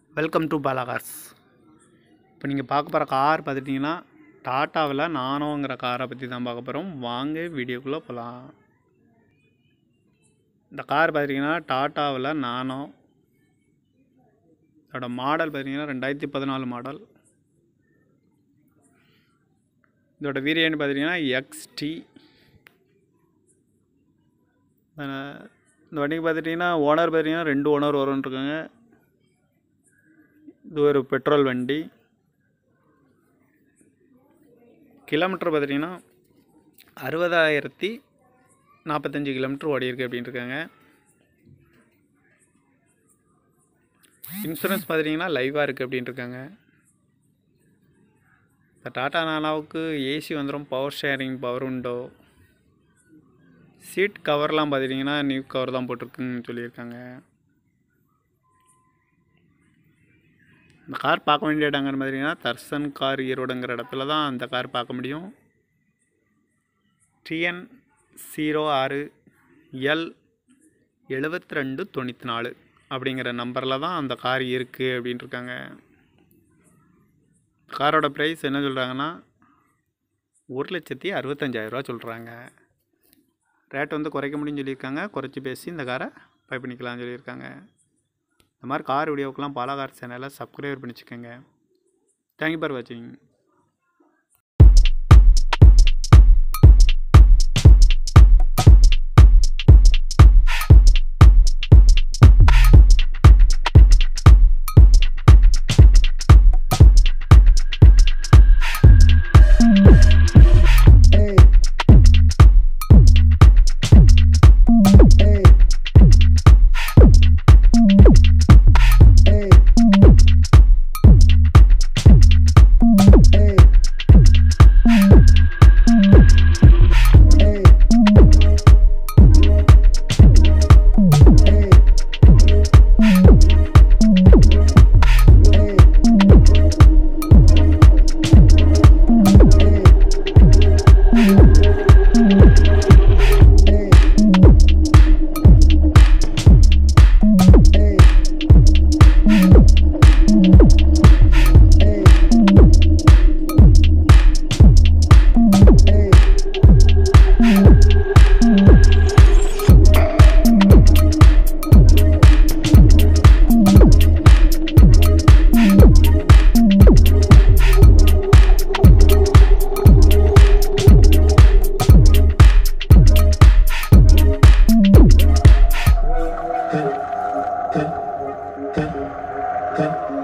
Welcome to Bala cars இப்போ நீங்கள் பார்க்க போகிற கார் பார்த்துட்டிங்கன்னா டாட்டாவில் நானோங்கிற காரை பற்றி தான் பார்க்க போகிறோம் வாங்க வீடியோக்குள்ளே போகலாம் இந்த கார் பார்த்திங்கன்னா டாட்டாவில் நானோ இதோட மாடல் பார்த்திங்கன்னா ரெண்டாயிரத்தி பதினாலு மாடல் இதோட வேரியன்ட் பார்த்திங்கன்னா எக்ஸ்டி இந்த வண்டிக்கு பார்த்துட்டிங்கன்னா ஓனர் பார்த்திங்கன்னா ரெண்டு ஓனர் வரும்னு இருக்காங்க இது ஒரு பெட்ரோல் வண்டி கிலோமீட்டர் பார்த்துட்டிங்கன்னா அறுபதாயிரத்தி நாற்பத்தஞ்சு கிலோமீட்டர் ஓடி இருக்கு அப்படின்னு இருக்காங்க இன்சூரன்ஸ் பார்த்துட்டிங்கன்னா லைவாக இருக்குது அப்படின்னு இருக்காங்க இந்த டாடா நானாவுக்கு ஏசி வந்துடும் பவர் ஷேரிங் பவர் உண்டோ சீட் கவர்லாம் பார்த்துட்டிங்கன்னா நியூ கவர் தான் போட்டிருக்குன்னு சொல்லியிருக்காங்க இந்த கார் பார்க்க வேண்டிய இடங்கிற மாதிரினா தர்சன் கார் ஈரோடுங்கிற இடத்துல தான் அந்த கார் பார்க்க முடியும் டிஎன் ஜீரோ ஆறு எல் எழுபத்தி ரெண்டு தொண்ணூற்றி நாலு அப்படிங்கிற நம்பரில் தான் அந்த கார் இருக்குது அப்படின்ட்டு இருக்காங்க காரோட ப்ரைஸ் என்ன சொல்கிறாங்கன்னா ஒரு லட்சத்தி அறுபத்தஞ்சாயிரரூவா சொல்கிறாங்க ரேட் வந்து குறைக்க முடியும்னு சொல்லியிருக்காங்க குறைச்சி பேசி இந்த காரை பை பண்ணிக்கலாம்னு சொல்லியிருக்காங்க இந்த மாதிரி கார் வீடியோக்கெலாம் பாலா கார் சேனலை சப்ஸ்கிரைப் பண்ணிச்சுக்கோங்க தேங்க்யூ ஃபார் வாட்சிங் Hey. Hey. Hey. Hey. Hey. Hey. Hey. Hey. Hey. Hey. Hey. Hey. Hey. Hey.